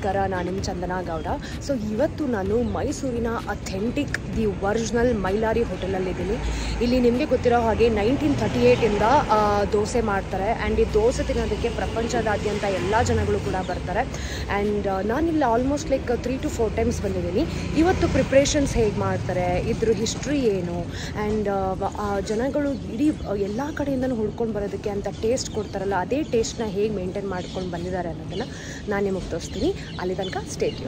ನಮಸ್ಕಾರ ನಾನು ನಿಮ್ಮ ಚಂದನಾ ಗೌಡ ಸೊ ಇವತ್ತು ನಾನು ಮೈಸೂರಿನ ಅಥೆಂಟಿಕ್ ದಿ ಒರಿಜಿನಲ್ ಮೈಲಾರಿ ಹೋಟೆಲಲ್ಲಿದ್ದೀನಿ ಇಲ್ಲಿ ನಿಮಗೆ ಗೊತ್ತಿರೋ ಹಾಗೆ ನೈನ್ಟೀನ್ ತರ್ಟಿ ಏಯ್ಟಿಂದ ದೋಸೆ ಮಾಡ್ತಾರೆ ಆ್ಯಂಡ್ ಈ ದೋಸೆ ತಿನ್ನೋದಕ್ಕೆ ಪ್ರಪಂಚದಾದ್ಯಂತ ಎಲ್ಲ ಜನಗಳು ಕೂಡ ಬರ್ತಾರೆ ಆ್ಯಂಡ್ ನಾನಿಲ್ಲಿ almost like three to four times ಬಂದಿದ್ದೀನಿ ಇವತ್ತು ಪ್ರಿಪ್ರೇಷನ್ಸ್ ಹೇಗೆ ಮಾಡ್ತಾರೆ ಇದ್ರ ಹಿಸ್ಟ್ರಿ ಏನು ಆ್ಯಂಡ್ ಜನಗಳು ಇಡೀ ಎಲ್ಲ ಕಡೆಯಿಂದನೂ ಹುಡ್ಕೊಂಡು ಬರೋದಕ್ಕೆ ಅಂತ ಟೇಸ್ಟ್ ಕೊಡ್ತಾರಲ್ಲ ಅದೇ ಟೇಸ್ಟ್ನ ಹೇಗೆ ಮೇಂಟೈನ್ ಮಾಡ್ಕೊಂಡು ಬಂದಿದ್ದಾರೆ ಅನ್ನೋದನ್ನು ನಾನು ನಿಮಗೆ ತೋರಿಸ್ತೀನಿ ಅಲ್ಲಿ ತನಕ ಸ್ಟೇಟ್ಯೂ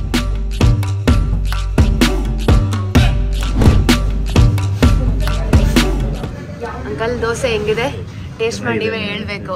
ಅಂಕಲ್ ದೋಸೆ ಹೆಂಗಿದೆ ಟೇಸ್ಟ್ ಮಾಡಿ ನೀವೇ ಹೇಳ್ಬೇಕು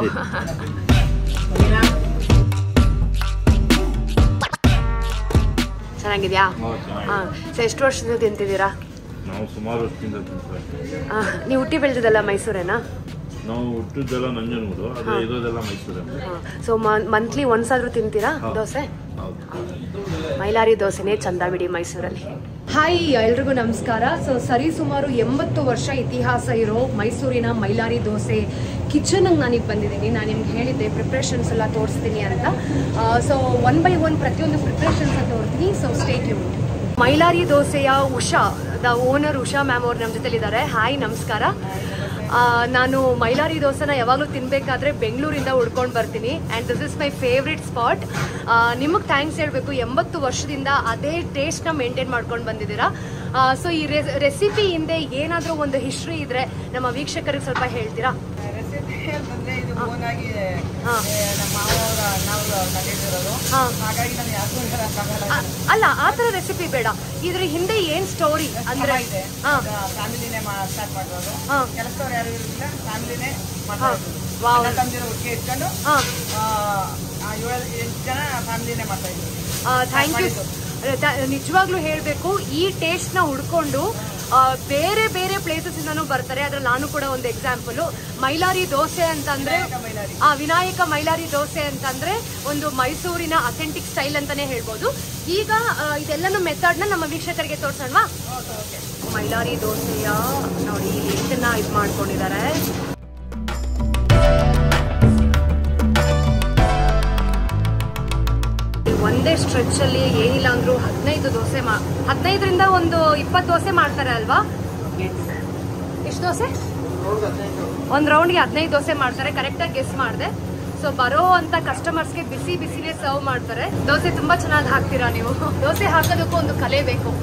ಚೆನ್ನಾಗಿದ್ಯಾ ಹಾಂ ಸೊ ಎಷ್ಟು ವರ್ಷದಿಂದ ತಿಂತಿದ್ದೀರಾ ನಾವು ಸುಮಾರು ವರ್ಷದಿಂದ ತಿಂತಾ ಇದ್ದೀವಿ. ಆ, ನೀವು ಹುಟ್ಟಿ ಬೆಳೆದಿದ್ದಲ್ಲ ಮೈಸೂರೇನಾ ನಾವು ಹುಟ್ಟಿದ್ದೆಲ್ಲ ನಂಜನಗೂಡು ಅದೇ ಇರೋದೆಲ್ಲ ಮೈಸೂರಲ್ಲಿ ಸೊ ಮಂತ್ಲಿ ಒಂದ್ಸಾದ್ರೂ ತಿಂತೀರಾ ಹಾ. ದೋಸೆ ಹೌದು ಮೈಲಾರಿ ದೋಸೆನೇ ಚಂದ ಬಿಡಿ ಮೈಸೂರಲ್ಲಿ ಹಾಯ್ ಎಲ್ರಿಗೂ ನಮಸ್ಕಾರ ಸೊ ಸರಿ ಸುಮಾರು ಎಂಬತ್ತು ವರ್ಷ ಇತಿಹಾಸ ಇರೋ ಮೈಸೂರಿನ ಮೈಲಾರಿ ದೋಸೆ ಕಿಚನ್ಗೆ ನಾನೀಗ ಬಂದಿದ್ದೀನಿ ನಾನು ನಿಮ್ಗೆ ಹೇಳಿದ್ದೆ ಪ್ರಿಪ್ರೇಷನ್ಸ್ ಎಲ್ಲ ತೋರಿಸ್ತೀನಿ ಅಂತ ಸೊ ಒನ್ ಬೈ ಒನ್ ಪ್ರತಿಯೊಂದು ಪ್ರಿಪ್ರೇಷನ್ಸ್ ತೋರಿಸ್ತೀನಿ ಸೊ ಸ್ಟೇಟ್ ಯು ಮೈಲಾರಿ ದೋಸೆಯ Usha the owner Usha ma'am ಅವ್ರು ನಮ್ಮ ಜೊತೆಲಿದ್ದಾರೆ ಹಾಯ್ ನಮಸ್ಕಾರ ಆ, ನಾನು ಮೈಲಾರಿ ದೋಸೆನ ಯಾವಾಗಲೂ ತಿನ್ನಬೇಕಾದ್ರೆ ಬೆಂಗಳೂರಿಂದ ಹುಡ್ಕೊಂಡು ಬರ್ತೀನಿ and this is my favourite spot ನಿಮಗೆ ಥ್ಯಾಂಕ್ಸ್ ಹೇಳಬೇಕು ಎಂಬತ್ತು ವರ್ಷದಿಂದ ಅದೇ ಟೇಸ್ಟ್ನ ಮೇಂಟೈನ್ ಮಾಡ್ಕೊಂಡು ಬಂದಿದ್ದೀರಾ ಸೊ ಈ ರೆಸಿಪಿ ಹಿಂದೆ ಏನಾದರೂ ಒಂದು ಹಿಸ್ಟ್ರಿ ಇದ್ರೆ ನಮ್ಮ ವೀಕ್ಷಕರಿಗೆ ಸ್ವಲ್ಪ ಹೇಳ್ತೀರಾ ರೆಸಿಪಿ ಅಂತಂದ್ರೆ ಇದು ಓನ್ ಆಗಿ ಹಾ. ಏ, ನಮ್ಮ ಮಾವವರ ನಾವು ಕಂಡಿಟ್ಟಿರೋದು ಹಾ. ಹಾಗಾಗಿ ನಾನು ಯಾರಿಗೂ ಹೇಳಕ್ಕಾಗಲ್ಲ ಅ- ಅಲ್ಲ ಆ ಥರ ರೆಸಿಪಿ ಬೇಡ ಇದ್ರ ಹಿಂದೆ ಏನು ಸ್ಟೋರಿ ಅಂದರೆ ಇದೆ ಹಾಂ ಫ್ಯಾಮಿಲಿನೇ ಸ್ಟಾರ್ಟ್ ಮಾಡಿರೋದು ಹಾ. ಕೆಲಸದವ್ರು ಯಾರು ಇರಲಿಲ್ಲ ಫ್ಯಾಮಿಲಿನೇ ಹಾ. ಮಾಡ್ತಾ ವಾವ್. ಅಣ್ಣ ತಮ್ಮದಿರು ಒಟ್ಟಿಗೆ ಇಟ್ಕೊಂಡು ಹಾಂ ಆ, ಆ, ಏಳು ಎಂಟು ಜನ ಫ್ಯಾಮಿಲಿನೇ ಮಾಡ್ತಾ ಇದ್ವಿ ಥ್ಯಾಂಕ್ ಯು ನಿಜವಾಗ್ಲೂ ಹೇಳಬೇಕು ಈ ಟೇಸ್ಟ್ನ ಹುಡ್ಕೊಂಡು ಆ, ಬೇರೆ ಬೇರೆ ಪ್ಲೇಸಸ್ ಇಂದನೂ ಬರ್ತಾರೆ ಅದ್ರಲ್ಲಿ ನಾನು ಕೂಡ ಒಂದು ಎಕ್ಸಾಂಪಲ್ ಮೈಲಾರಿ ದೋಸೆ ಅಂತಂದ್ರೆ ಮೈಲಾರಿ. ಆ ವಿನಾಯಕ ಮೈಲಾರಿ ದೋಸೆ ಅಂತಂದ್ರೆ ಒಂದು ಮೈಸೂರಿನ ಅಥೆಂಟಿಕ್ ಸ್ಟೈಲ್ ಅಂತಾನೆ ಹೇಳ್ಬೋದು ಈಗ ಆ, ಇದೆಲ್ಲನೂ ಮೆಥಡ್ನ ನಮ್ಮ ವೀಕ್ಷಕರಿಗೆ ತೋರ್ಸೋಣವಾ ಮೈಲಾರಿ ದೋಸೆಯ ನೋಡಿ ಹಿಟ್ಟನ್ನ ಇದು ಮಾಡ್ಕೊಂಡಿದ್ದಾರೆ ಒಂದೇ ಸ್ಟ್ರೆಚ್ ಅಲ್ಲಿ ಏನಿಲ್ಲ ಅಂದ್ರೂ ಹದಿನೈದು ದೋಸೆ ಮಾ ಹದಿನೈದರಿಂದ ಒಂದು ಇಪ್ಪತ್ತು ದೋಸೆ ಮಾಡ್ತಾರೆ ಅಲ್ವಾ ಎಷ್ಟು ದೋಸೆ ಒಂದು ರೌಂಡ್ಗೆ ಹದಿನೈದು ದೋಸೆ ಮಾಡ್ತಾರೆ ಕರೆಕ್ಟಾಗಿ ಗೆಸ್ ಮಾಡಿದೆ ಸೊ ಬರೋ ಅಂತ ಕಸ್ಟಮರ್ಸ್ಗೆ ಬಿಸಿ ಬಿಸಿನೇ ಸರ್ವ್ ಮಾಡ್ತಾರೆ ದೋಸೆ ತುಂಬಾ ಚೆನ್ನಾಗಿ ಹಾಕ್ತೀರಾ ನೀವು ದೋಸೆ ಹಾಕೋದಕ್ಕೂ ಒಂದು ಕಲೆ ಬೇಕು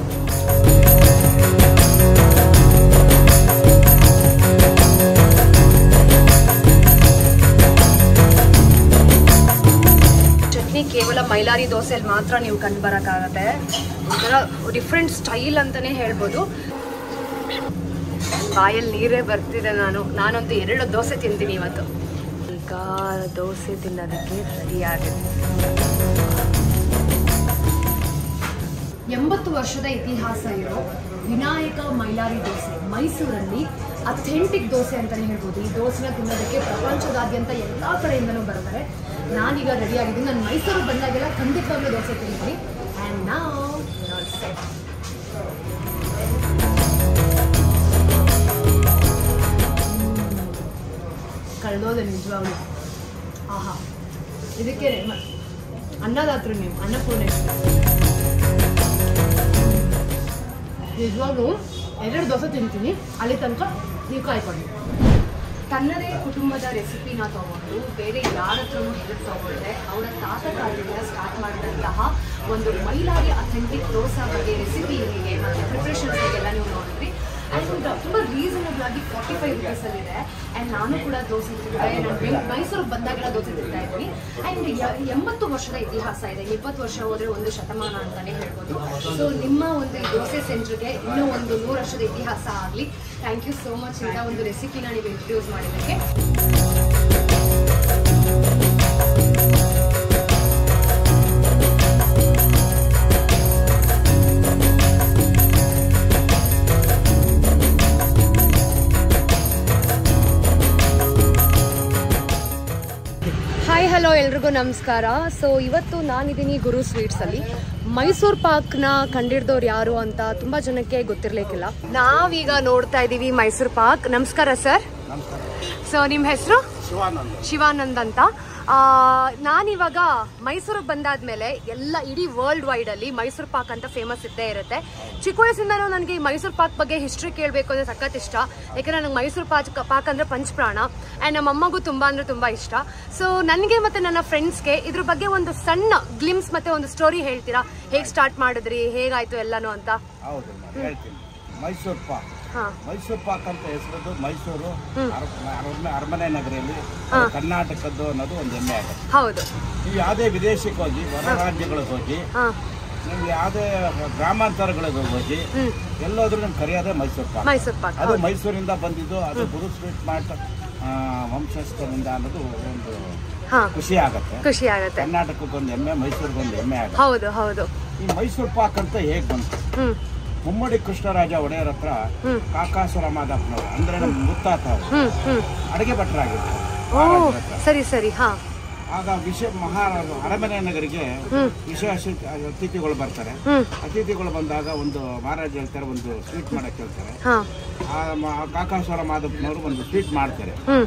ಚಟ್ನಿ ಕೇವಲ ಮೈಲಾರಿ ದೋಸೆಯಲ್ಲಿ ಮಾತ್ರ ನೀವು ಕಂಡು ಬರೋಕ್ಕಾಗತ್ತೆ ಒಂಥರ ಡಿಫ್ರೆಂಟ್ ಸ್ಟೈಲ್ ಅಂತಾನೆ ಹೇಳ್ಬೋದು ಬಾಯಲ್ಲಿ ನೀರೇ ಬರ್ತಿದೆ ನಾನು ನಾನಂತೂ ಎರಡು ದೋಸೆ ತಿಂತೀನಿ ಇವತ್ತು ಈಗ ದೋಸೆ ತಿನ್ನೋದಕ್ಕೆ ರೆಡಿ ಆಗಿದೆ ಎಂಬತ್ತು ವರ್ಷದ ಇತಿಹಾಸ ಇರೋ ವಿನಾಯಕ ಮೈಲಾರಿ ದೋಸೆ ಮೈಸೂರಲ್ಲಿ ಅಥೆಂಟಿಕ್ ದೋಸೆ ಅಂತಲೇ ಹೇಳ್ಬೋದು ಈ ದೋಸೆನ ತಿನ್ನೋದಕ್ಕೆ ಪ್ರಪಂಚದಾದ್ಯಂತ ಎಲ್ಲ ಕಡೆಯಿಂದನೂ ಬರ್ತಾರೆ ನಾನೀಗ ರೆಡಿ ಆಗಿದ್ದೀನಿ ನಾನು ಮೈಸೂರಿಗೆ ಬಂದಾಗೆಲ್ಲ ಖಂಡಿತವಾಗ್ಲೂ ದೋಸೆ ತಿಂತೀನಿ ಆ್ಯಂಡ್ ನಾವು ಸೆಟ್ ಕಳೆದೋದೆ ನಿಜವಾಗ್ಲು ಆಹಾ ಇದಕ್ಕೆ ಮ- ಅನ್ನದಾತ್ರು ನೀವು ಅನ್ನಪೂರ್ಣೇಶ್ವರಿ ನಿಜವಾಗ್ಲೂ ಎರಡು ದೋಸೆ ತಿಂತೀನಿ ಅಲ್ಲಿ ತನಕ ನೀವು ಕಾಯ್ಕೊಳ್ಳಿ ತನ್ನದೇ ಕುಟುಂಬದ ರೆಸಿಪಿನ ತಗೊಂಡು ಬೇರೆ ಯಾರ ಹತ್ರನೂ ಹೆಲ್ಪ್ ತಗೊಳ್ದೆ ಅವರ ತಾತ ಕಾಲದಿಂದ ಸ್ಟಾರ್ಟ್ ಮಾಡಿದಂತಹ ಒಂದು ಮೈಲಾರಿ ಅಥೆಂಟಿಕ್ ದೋಸೆ ಬಗ್ಗೆ ರೆಸಿಪಿ ಹೇಗೆ ಮತ್ತು ಪ್ರಿಪ್ರೇಷನ್ಸ್ ಎಲ್ಲ ನೀವು ನೋಡಿದ್ರಿ ಆ್ಯಂಡ್ ತುಂಬ ರೀಸನಬಲ್ ಆಗಿ ಫಾರ್ಟಿ ಫೈವ್ ರುಪೀಸಲ್ಲಿದೆ ಆ್ಯಂಡ್ ನಾನು ಕೂಡ ದೋಸೆ ತಿಂದೆ ನಾನು ಬೆಂಗ್ ಮೈಸೂರಿಗೆ ಬಂದಾಗೆಲ್ಲ ದೋಸೆ ತಿಂತಾ ಇದ್ದೀನಿ ಆ್ಯಂಡ್ ಎಂಬತ್ತು ವರ್ಷದ ಇತಿಹಾಸ ಇದೆ ಇಪ್ಪತ್ತು ವರ್ಷ ಹೋದರೆ ಒಂದು ಶತಮಾನ ಅಂತಲೇ ಹೇಳ್ಬೋದು ಸೊ ನಿಮ್ಮ ಒಂದು ಈ ದೋಸೆ ಸೆಂಟ್ರಿಗೆ ಇನ್ನೂ ಒಂದು ನೂರು ವರ್ಷದ ಇತಿಹಾಸ ಆಗಲಿ ಥ್ಯಾಂಕ್ ಯು ಸೋ ಮಚ್ ಇಂಥ ಒಂದು ರೆಸಿಪಿನ ನೀವು ಇಂಟ್ರೊಡ್ಯೂಸ್ ಮಾಡಿದ್ದಕ್ಕೆ ಹಾಯ್ ಹಲೋ ಎಲ್ರಿಗೂ ನಮಸ್ಕಾರ ಸೊ ಇವತ್ತು ನಾನಿದ್ದೀನಿ ಗುರು ಸ್ವೀಟ್ಸಲ್ಲಿ ಮೈಸೂರ್ ಪಾಕ್ನ ಕಂಡಿಡ್ದವ್ರು ಯಾರು ಅಂತ ತುಂಬ ಜನಕ್ಕೆ ಗೊತ್ತಿರ್ಲಿಕ್ಕಿಲ್ಲ ನಾವೀಗ ನೋಡ್ತಾ ಇದ್ದೀವಿ ಮೈಸೂರ್ ಪಾಕ್ ನಮಸ್ಕಾರ ಸರ್ ಸೊ ನಿಮ್ಮ ಹೆಸರು ಶಿವಾನಂದ್ ಅಂತ ನಾನಿವಾಗ ಮೈಸೂರಿಗೆ ಬಂದಾದ್ಮೇಲೆ ಎಲ್ಲ ಇಡೀ ವರ್ಲ್ಡ್ ವೈಡ್ ಅಲ್ಲಿ ಮೈಸೂರು ಪಾಕ್ ಅಂತ ಫೇಮಸ್ ಇದ್ದೇ ಇರುತ್ತೆ ಚಿಕ್ಕ ವಯಸ್ಸಿಂದನೂ ನನಗೆ ಈ ಮೈಸೂರು ಪಾಕ್ ಬಗ್ಗೆ ಹಿಸ್ಟ್ರಿ ಕೇಳಬೇಕು ಅಂದ್ರೆ ಸಖತ್ ಇಷ್ಟ ಯಾಕಂದ್ರೆ ನನಗೆ ಮೈಸೂರು ಪಾಕ್ ಪಾಕ್ ಅಂದ್ರೆ ಪಂಚಪ್ರಾಣ ಆ್ಯಂಡ್ ನಮ್ಮ ಅಮ್ಮಗೂ ತುಂಬ ಅಂದ್ರೆ ತುಂಬ ಇಷ್ಟ ಸೊ ನನಗೆ ಮತ್ತೆ ನನ್ನ ಫ್ರೆಂಡ್ಸ್ಗೆ ಇದ್ರ ಬಗ್ಗೆ ಒಂದು ಸಣ್ಣ ಗ್ಲಿಮ್ಸ್ ಮತ್ತೆ ಒಂದು ಸ್ಟೋರಿ ಹೇಳ್ತೀರಾ ಹೇಗೆ ಸ್ಟಾರ್ಟ್ ಮಾಡಿದ್ರಿ ಹೇಗಾಯ್ತು ಎಲ್ಲನೂ ಅಂತ ಹೌದು ನಾನು ಹೇಳ್ತೀನಿ ಮೈಸೂರು ಪಾಕ್ ಹಾ ಮೈಸೂರು ಪಾಕ್ ಅಂತ ಹೆಸರದು ಮೈಸೂರು ಅರ- ಅರಮನೆ ಅರಮನೆ ನಗರಿಯಲ್ಲಿ ಕರ್ನಾಟಕದ್ದು ಅನ್ನೋದು ಒಂದು ಹೆಮ್ಮೆ ಆಗುತ್ತೆ ಹೌದು ನೀವು ಯಾವುದೇ ವಿದೇಶಕ್ಕೆ ಹೋಗಿ ಹೊರ ರಾಜ್ಯಗಳಿಗೆ ಹೋಗಿ ಹಾ ನೀವು ಯಾವುದೇ ಗ್ರಾಮಾಂತರಗಳಿಗೆ ಹೋಗಿ ಹ್ಮ್ ಎಲ್ಲೋದ್ರೂ ನಮ್ಗೆ ಕರೆಯೋದೇ ಮೈಸೂರು ಪಾಕ್ ಮೈಸೂರು ಪಾಕ್ ಅದು ಮೈಸೂರಿಂದ ಬಂದಿದ್ದು ಅದು ಗುರು ಸ್ವೀಟ್ ಮಾರ್ಟ್ ಆ, ವಂಶಸ್ಥರಿಂದ ಅನ್ನೋದು ಒಂದು ಹಾ ಖುಷಿ ಆಗತ್ತೆ ಖುಷಿ ಆಗುತ್ತೆ ಕರ್ನಾಟಕಕ್ಕೊಂದು ಹೆಮ್ಮೆ ಮೈಸೂರಿಗೊಂದು ಹೆಮ್ಮೆ ಆಗುತ್ತೆ ಹೌದು ಹೌದು ಈ ಮೈಸೂರು ಪಾಕ್ ಅಂತ ಹೇಗೆ ಬಂತು ಹ್ಮ್ ಮುಮ್ಮಡಿ ಕೃಷ್ಣರಾಜ ಒಡೆಯರ್ ಹತ್ರ ಹ್ಮ್. ಕಾಕಾಸುರ ಮಾದಪ್ಪನವರು ಅಂದ್ರೆ ನಮ್ಮ ಮುತ್ತಾತ ಅವರು ಹ್ಮ್ ಹ್ಮ್ ಅಡುಗೆ ಭಟ್ರಾಗಿರ್ತಾರೆ ಓ ಮಹಾರಾಜರ ಹತ್ರ. ಸರಿ ಸರಿ ಹಾ ಆಗ ವಿಶೇಷ ಮಹಾರಾಜ ಅರಮನೆ ನಗರಿಗೆ ಹ್ಮ್. ವಿಶೇಷ ಅತಿಥಿಗಳು ಬರ್ತಾರೆ ಹ್ಮ್ ಅತಿಥಿಗಳು ಬಂದಾಗ ಒಂದು ಮಹಾರಾಜ ಹೇಳ್ತಾರೆ ಒಂದು ಸ್ವೀಟ್ ಮಾಡಕ್ಕೆ ಹೇಳ್ತಾರೆ ಹಾ ಆ ಮ- ಕಾಕಾಸುರ ಮಾದಪ್ಪನವರು ಒಂದು ಸ್ವೀಟ್ ಮಾಡ್ತಾರೆ ಹ್ಮ್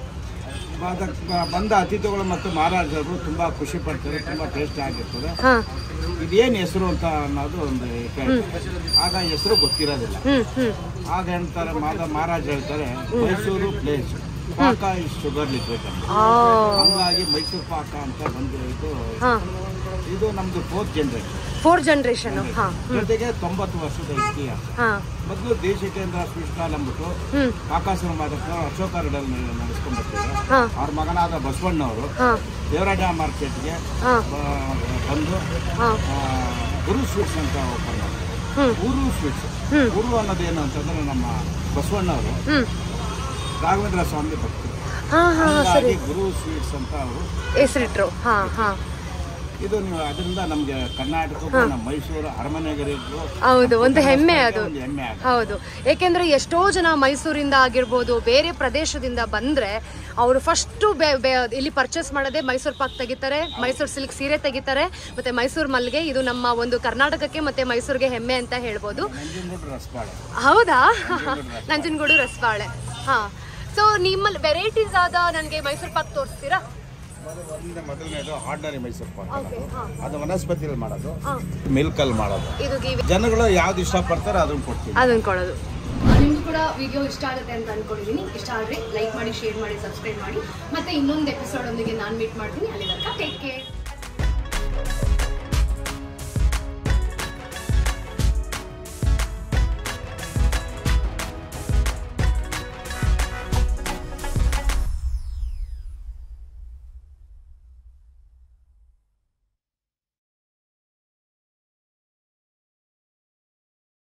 ಅದಕ್ಕೆ ಬಂದ ಅತಿಥಿಗಳು ಮತ್ತು ಮಹಾರಾಜರು ತುಂಬಾ ಖುಷಿ ಪಡ್ತಾರೆ ತುಂಬಾ ಟೇಸ್ಟಿ ಆಗಿರ್ತದೆ ಹಾ ಇದೇನು ಹೆಸರು ಅಂತ ಅನ್ನೋದು ಒಂದು ಕೇಳ್ತಾರೆ ಆಗ ಹೆಸರು ಗೊತ್ತಿರೋದಿಲ್ಲ ಹ್ಮ್ ಹ್ಮ್ ಆಗ ಹೇಳ್ತಾರೆ ಮಾದ ಮಹಾರಾಜ್ ಹೇಳ್ತಾರೆ ಮೈಸೂರು ಪ್ಲೇಸ್ ಪಾಕ ಇಸ್ ಶುಗರ್ ಲಿಕ್ವಿಡ್ ಅಂತ ಆ ಹಂಗಾಗಿ ಮೈಸೂರು ಪಾಕ ಅಂತ ಬಂದು ಇದು ಹಾ ಇದು ನಮ್ದು ಫೋರ್ತ್ ಜನರೇಷನ್ ಫೋರ್ ಜನರೇಷನ್ ಹಾ ಜೊತೆಗೆ ತೊಂಬತ್ತು ವರ್ಷದ ಇತಿಹಾಸ ಹಾ ಮೊದಲು ದೇಶ ಕೇಂದ್ರ ಸ್ವೀಟ್ ಸ್ಟಾಲ್ ಅಂದ್ಬಿಟ್ಟು ಹ್ಮ್ ಕಾಕಾಸುರ ಮಾದಪ್ಪನವರು ಅಶೋಕ ರೋಡಲ್ಲಿ ನಡೆಸ್ಕೊಂಡು ಬರ್ತಿದ್ರು ಹಾ ಅವ್ರ ಮಗನಾದ ಬಸವಣ್ಣವರು ಹಾ ದೇವರಾಜ ಮಾರ್ಕೆಟ್ಗೆ ಹಾ ಬಂದು ಹಾ ಆ, ಗುರು ಸ್ವೀಟ್ಸ್ ಅಂತ ಓಪನ್ ಮಾಡ್ತಾರೆ ಹ್ಮ್ ಊರು ಸ್ವೀಟ್ಸ್ ಹ್ಮ್. ಗುರು ಅನ್ನೋದೇನು ಅಂತಂದ್ರೆ ನಮ್ಮ ಬಸವಣ್ಣವರು ಹ್ಮ್ ರಾಘವೇಂದ್ರ ಸ್ವಾಮಿ ಭಕ್ತರು ಹಾ ಹಾ ಸರಿ ಹಂಗಾಗಿ ಗುರು ಸ್ವೀಟ್ಸ್ ಅಂತ ಅವರು ಹೆಸರಿಟ್ರು ಹಾ ಹಾ ಇದು ನೀವು ಅದರಿಂದ ನಮಗೆ ಕರ್ನಾಟಕಕ್ಕೂ ನಮ್ಮ ಮೈಸೂರು ಅರಮನೆಗರಿಗೂ ಹೌದು ಒಂದು ಹೆಮ್ಮೆ ಅದು ಒಂದು ಹೆಮ್ಮೆ ಆಗುತ್ತೆ ಹೌದು ಏಕೆಂದ್ರೆ ಎಷ್ಟೋ ಜನ ಮೈಸೂರಿಂದ ಆಗಿರ್ಬೋದು ಬೇರೆ ಪ್ರದೇಶದಿಂದ ಬಂದ್ರೆ ಅವರು ಫಸ್ಟು ಇಲ್ಲಿ ಪರ್ಚೇಸ್ ಮಾಡೋದೇ ಮೈಸೂರು ಪಾಕ್ ತೆಗಿತಾರೆ ಮೈಸೂರು ಸಿಲ್ಕ್ ಸೀರೆ ತೆಗಿತಾರೆ ಮತ್ತೆ ಮೈಸೂರು ಮಲ್ಲಿಗೆ ಇದು ನಮ್ಮ ಒಂದು ಕರ್ನಾಟಕಕ್ಕೆ ಮತ್ತೆ ಮೈಸೂರಿಗೆ ಹೆಮ್ಮೆ ಅಂತ ಹೇಳ್ಬೋದು ನಂಜನಗೂಡು ರಸಬಾಳೆ ಹೌದಾ ನಂಜನಗೂಡು ರಸಬಾಳೆ ಹಾ ಸೊ ನಿಮ್ಮಲ್ಲಿ ವೆರೈಟೀಸ್ ಆದ ನನಗೆ ಮೈಸೂರು ಪಾಕ್ ತೋರಿಸ್ತೀರಾ ಒಂದು ಮೊದಲನೇದು ಆರ್ಡಿನರಿ ಮೈಸೂರು ಪಾಕ್ ಓಕೆ ಹಾ ಅದು ವನಸ್ಪತಿಯಲ್ಲಿ ಮಾಡೋದು ಹಾ ಮಿಲ್ಕಲ್ಲಿ ಮಾಡೋದು ಇದು ಗಿವಿ ಜನಗಳು ಯಾವ್ದು ಇಷ್ಟಪಡ್ತಾರೋ ಅದನ್ನ ಕೊಡ್ತೀವಿ ಅದನ್ನ ಕೊಡೋದು ನಿಮ್ಗೂ ಕೂಡ ವಿಡಿಯೋ ಇಷ್ಟ ಆಗುತ್ತೆ ಅಂತ ಅನ್ಕೊಂಡಿದ್ದೀನಿ ಇಷ್ಟ ಆದರೆ ಲೈಕ್ ಮಾಡಿ ಶೇರ್ ಮಾಡಿ ಸಬ್ಸ್ಕ್ರೈಬ್ ಮಾಡಿ ಮತ್ತೆ ಇನ್ನೊಂದು ಎಪಿಸೋಡ್ ಒಂದಿಗೆ ನಾನು ಮೀಟ್ ಮಾಡ್ತೀನಿ ಅಲ್ಲಿ ತನಕ ಟೇಕ್ ಕೇರ್